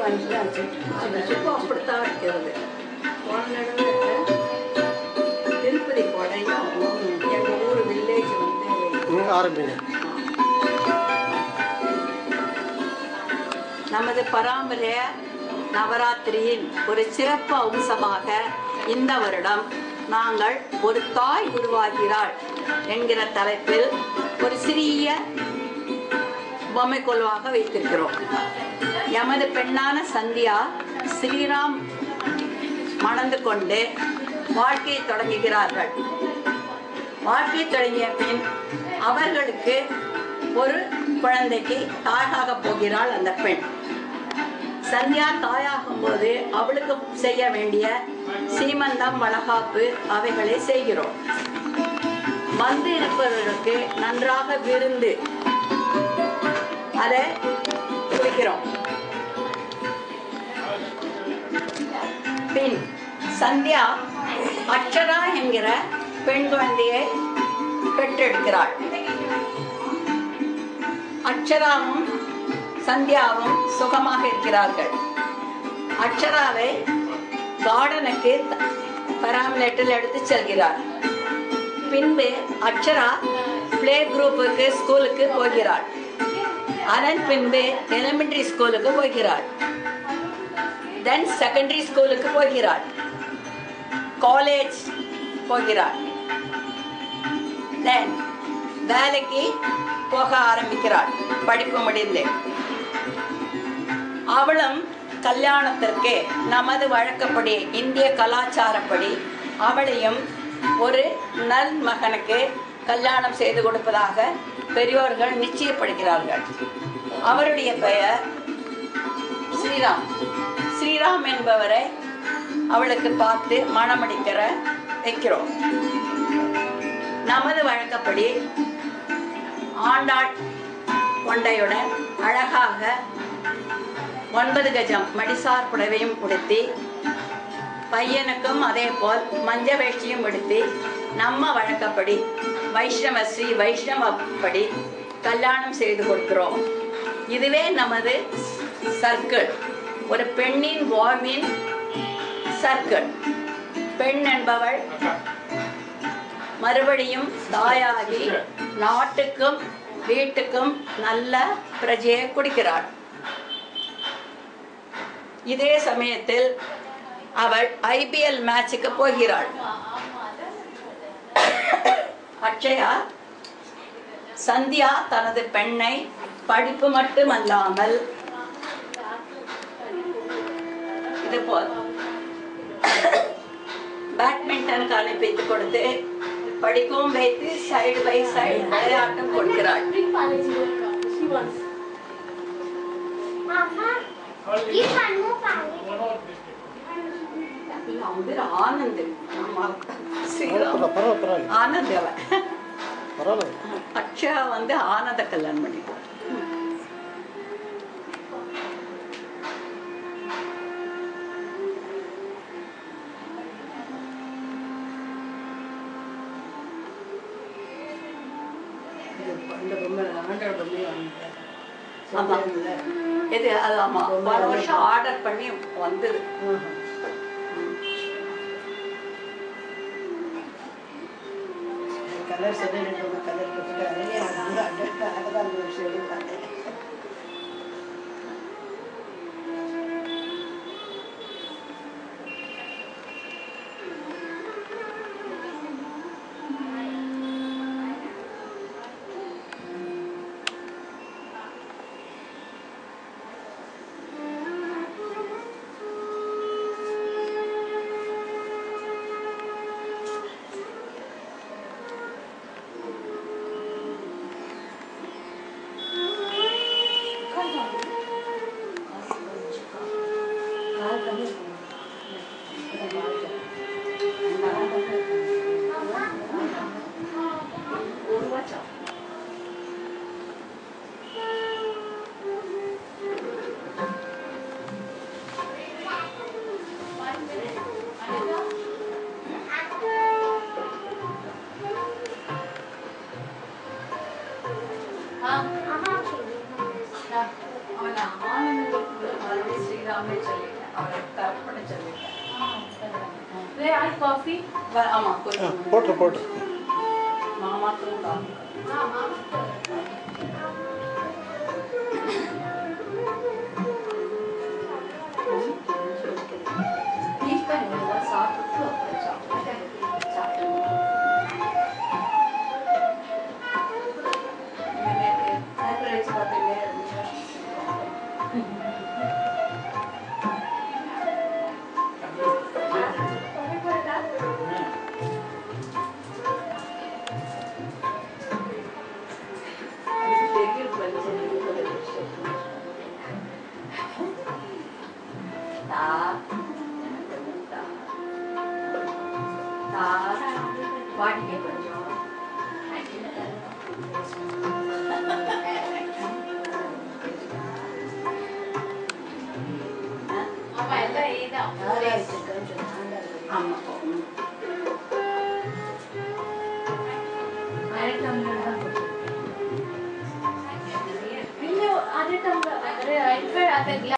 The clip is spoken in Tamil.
മനസ്സിലാക്കി இப்போ அப்படித்தான் இருக்கிறது போன தடவை திருப்பதி கொடையும் எங்கள் ஊர் வில்லேஜ் வந்து ம் ஆரம்பிங்க நமது பராம்பரிய நவராத்திரியின் ஒரு சிறப்பு அம்சமாக இந்த வருடம் நாங்கள் ஒரு தாய் உருவாகிறாள் என்கிற தலைப்பில் ஒரு சிறிய பொம்மை கொள்வாக வைத்திருக்கிறோம் எமது பெண்ணான சந்தியா ஸ்ரீராம் மணந்து கொண்டு வாழ்க்கையை தொடங்குகிறார்கள் வாழ்க்கை தொடங்கிய பின் அவர்களுக்கு ஒரு குழந்தைக்கு தாயாக போகிறாள் அந்த பெண் சந்தியா தாயாகும் போது அவளுக்கு செய்ய வேண்டிய சீமந்தம் வளகாப்பு அவைகளை செய்கிறோம் வந்து இருப்பவர்களுக்கு நன்றாக விருந்து அதை குளிக்கிறோம் பின் சந்தியா அக்ஷரா என்கிற பெண் குழந்தையை பெற்றெடுக்கிறாள் அக்ஷராவும் சந்தியாவும் சுகமாக இருக்கிறார்கள் அக்ஷராவை கார்டனுக்கு பராமலேட்டில் எடுத்து செல்கிறார் பின்பு அக்ஷரா பிளே குரூப்புக்கு ஸ்கூலுக்கு போகிறாள் அதன் பின்பு எலிமெண்டரி ஸ்கூலுக்கு போகிறாள் தென் செகண்டரி ஸ்கூலுக்கு போகிறாள் காலேஜ் போகிறாள் தென் வேலைக்கு போக ஆரம்பிக்கிறாள் படிப்பு முடிந்து அவளும் கல்யாணத்திற்கு நமது வழக்கப்படி இந்திய கலாச்சாரப்படி அவளையும் ஒரு நல் மகனுக்கு கல்யாணம் செய்து கொடுப்பதாக பெரியோர்கள் நிச்சயப்படுகிறார்கள் அவருடைய பெயர் ஸ்ரீராம் ஸ்ரீராம் என்பவரை அவளுக்கு பார்த்து மணமடிக்கிற வைக்கிறோம் நமது வழக்கப்படி ஆண்டாள் கொண்டையுடன் அழகாக ஒன்பது கஜம் மடிசார் புடவையும் உடுத்தி பையனுக்கும் அதே போல் மஞ்ச வேஷ்டியும் உடுத்தி நம்ம வழக்கப்படி வைஷ்ணவ ஸ்ரீ வைஷ்ணவப்படி கல்யாணம் செய்து கொடுக்கிறோம் இதுவே நமது சர்க்கிள் ஒரு பெண்ணின் வாழ்வின் சர்க்கிள் பெண் என்பவள் மறுபடியும் தாயாகி நாட்டுக்கும் வீட்டுக்கும் நல்ல பிரஜையை குடிக்கிறாள் இதே சமயத்தில் அவள் ஐபிஎல் மேட்சுக்கு போகிறாள் அக்ஷயா சந்தியா தனது பெண்ணை படிப்பு மட்டுமல்லாமல் இது போல் பேட்மிண்டனுக்கு அனுப்பி கொடுத்து படிக்கவும் வைத்து சைடு பை சைடு விளையாட்டும் கொடுக்கிறாள் Bring Balaji to She wants. Mama, give one more palette. அவன் பேர் ஆனந்த் ஆமா ஸ்ரீராம் பரவாயில்ல பரவாயில்ல பரவாயில்ல ஆனந்த் அவன் பரவாயில்ல அக்ஷயா வந்து ஆனந்த கல்யாணம் பண்ணி ஆமா இது அது ஆமா போன வருஷம் ஆர்டர் பண்ணி வந்தது கலர் சொல்லி ரெண்டு மூணு கலர் கொடுத்துட்டாரு அதனால அழகா அழகா அந்த விஷயம் எடுத்தாங்க Mama, எல்லாமே சொல்லிட்டேன் அவரை கரெக்ட் பண்ண சொல்லிட்டேன் Where I coffee? வ- ஆமா ஆ கொஞ்சம் போட்டு போட்டு மாமாக்கும் காஃபி டீ பண்ணி சாப்பிட்டு அப்புறம் சாப்பிட்டு சாப்பிடணும் நேற்று வச்சு பார்த்தீங்க பெரிய தா தா தா வாடிக்கை கொஞ்சம் ஆமா எல்லாம் A தான். யாரா வச்சிருக்கேன்னு சொன்னாங்க ஆமா ம். அரை டம்ளர் தான் இல்ல, அரை டம்ளர். அரை- I prefer other glass.